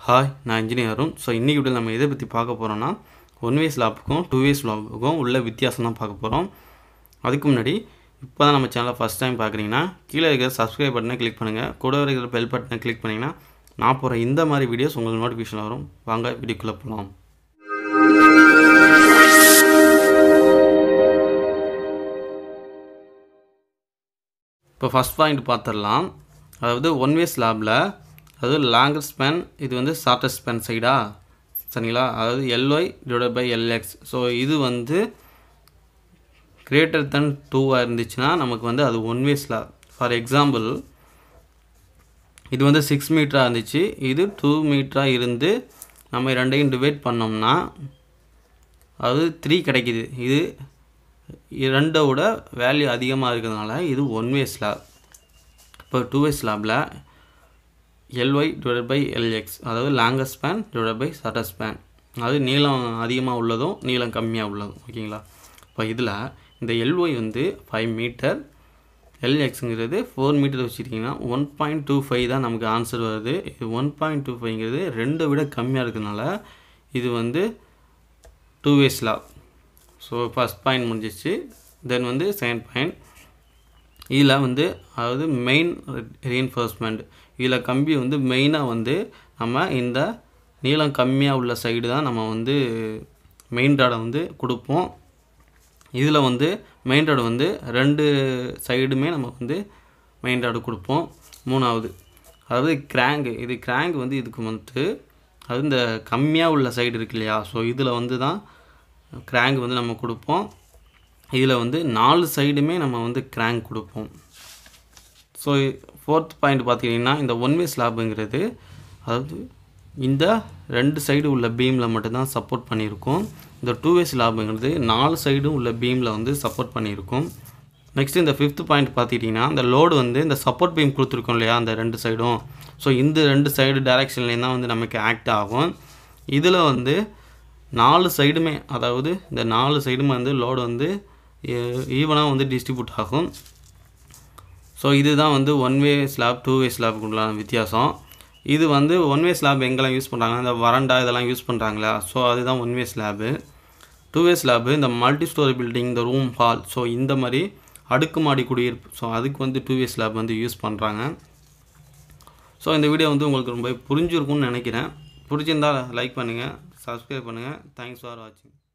hi நான் engineer Arun so இன்றைக்கி video நம்ம எதை பற்றி பார்க்க போகிறோம்னா ஒன் வேஸ் லேப்புக்கும் டூ வேஸ் லேப்புக்கும் உள்ள வித்தியாசம் தான் பார்க்க போகிறோம் அதுக்கு முன்னாடி இப்போ தான் நம்ம சேனலை ஃபஸ்ட் டைம் பார்க்குறீங்கன்னா கீழே இருக்கிற சப்ஸ்கிரைப் பட்டனை கிளிக் பண்ணுங்கள் கூட இருக்கிற பெல் பட்டனை கிளிக் பண்ணிங்கன்னா நான் போகிற இந்த மாதிரி வீடியோஸ் உங்களுக்கு நோட்டிஃபிகேஷன் வரும் வாங்க வீடியோக்குள்ளே போகலாம் இப்போ ஃபஸ்ட் பாயிண்ட் பார்த்துடலாம் அதாவது ஒன் வே ஸ்லாபில் அதாவது லாங்கர் ஸ்பேன் இது வந்து ஷார்ட்டர் ஸ்பேன் சைடா சரிங்களா அதாவது L Y divide by L X so இது வந்து கிரேட்டர் தென் டூவாக இருந்துச்சுன்னா நமக்கு வந்து அது one way slab for example இது வந்து சிக்ஸ் மீட்டராக இருந்துச்சு இது டூ மீட்டராக இருந்து நம்ம ரெண்டையும் டிவைட் பண்ணோம்னா அது த்ரீ கிடைக்கிது இது ரெண்டோட வேல்யூ அதிகமாக இருக்கிறதுனால இது ஒன் வே ஸ்லாப் இப்போ டூ வே ஸ்லாபில் எல்ஒய் டிவைட் பை எல்எக்ஸ் அதாவது longer span divide by shorter span அதாவது நீளம் அதிகமாக உள்ளதும் நீளம் கம்மியாக உள்ளதும் ஓகேங்களா இப்போ இதில் இந்த எல்ஒய் வந்து ஃபைவ் மீட்டர் எல்எக்ஸுங்கிறது ஃபோர் மீட்டர் வச்சுருக்கீங்கன்னா ஒன் பாயிண்ட் டூ ஃபைவ் தான் நமக்கு ஆன்சர் வருது இது ஒன் பாயிண்ட் டூ ஃபைவ்ங்கிறது ரெண்டை விட கம்மியாக இருக்கிறதுனால இது வந்து two way slab so first point முடிஞ்சிச்சு தென் வந்து செகண்ட் பாயிண்ட் இதில் வந்து அதாவது மெயின் ரீஎன்ஃபோர்ஸ்மெண்ட் இதில் கம்பி வந்து மெயினாக வந்து நம்ம இந்த நீளம் கம்மியாக உள்ள சைடு தான் நம்ம வந்து மெயின் ராடை வந்து கொடுப்போம் இதில் வந்து மெயின் ராடு வந்து ரெண்டு சைடுமே நம்ம வந்து மெயின் ராடு கொடுப்போம் மூணாவது அதாவது கிராங்கு இது கிராங்க் வந்து இதுக்கு வந்துட்டு அது இந்த கம்மியாக உள்ள சைடு இருக்கு இல்லையா ஸோ இதில் வந்து தான் கிராங்க் வந்து நம்ம கொடுப்போம் இதில் வந்து நாலு சைடுமே நம்ம வந்து கிராங்க் கொடுப்போம் ஸோ ஃபோர்த் பாயிண்ட் பார்த்திங்கன்னா இந்த ஒன் வே ஸ்லாபுங்கிறது அதாவது இந்த ரெண்டு சைடு உள்ள பீமில் மட்டும்தான் சப்போர்ட் பண்ணியிருக்கோம் இந்த டூ வே ஸ்லாபுங்கிறது நாலு சைடும் உள்ள பீமில் வந்து சப்போர்ட் பண்ணியிருக்கோம் நெக்ஸ்ட் இந்த ஃபிஃப்த் பாயிண்ட் பார்த்துக்கிட்டிங்கன்னா இந்த லோடு வந்து இந்த சப்போர்ட் பீம் கொடுத்துருக்கோம் இல்லையா அந்த ரெண்டு சைடும் ஸோ இந்த ரெண்டு சைடு டைரெக்ஷன்லேயும் தான் வந்து நமக்கு ஆக்ட் ஆகும் இதில் வந்து நாலு சைடுமே அதாவது இந்த நாலு சைடுமே வந்து லோடு வந்து ஈவனாக வந்து டிஸ்ட்ரிபியூட் ஆகும் ஸோ இதுதான் வந்து one way slab two way ஸ்லாப்புக்குள்ளான வித்தியாசம் இது வந்து ஒன் வே ஸ்லாப் எங்கெல்லாம் யூஸ் பண்ணுறாங்க இந்த வறண்டா இதெல்லாம் யூஸ் பண்ணுறாங்களா ஸோ அதுதான் one way slab two way slab இந்த மல்டி ஸ்டோரி பில்டிங் இந்த ரூம் ஹால் ஸோ இந்த மாதிரி அடுக்குமாடி குடியிருப்பு ஸோ அதுக்கு வந்து டூ வே ஸ்லாப் வந்து யூஸ் பண்ணுறாங்க ஸோ இந்த வீடியோ வந்து உங்களுக்கு ரொம்ப புரிஞ்சிருக்கும்னு நினைக்கிறேன் பிடிச்சிருந்தால் லைக் பண்ணுங்கள் சப்ஸ்கிரைப் பண்ணுங்கள் தேங்க்ஸ் ஃபார் வாட்சிங்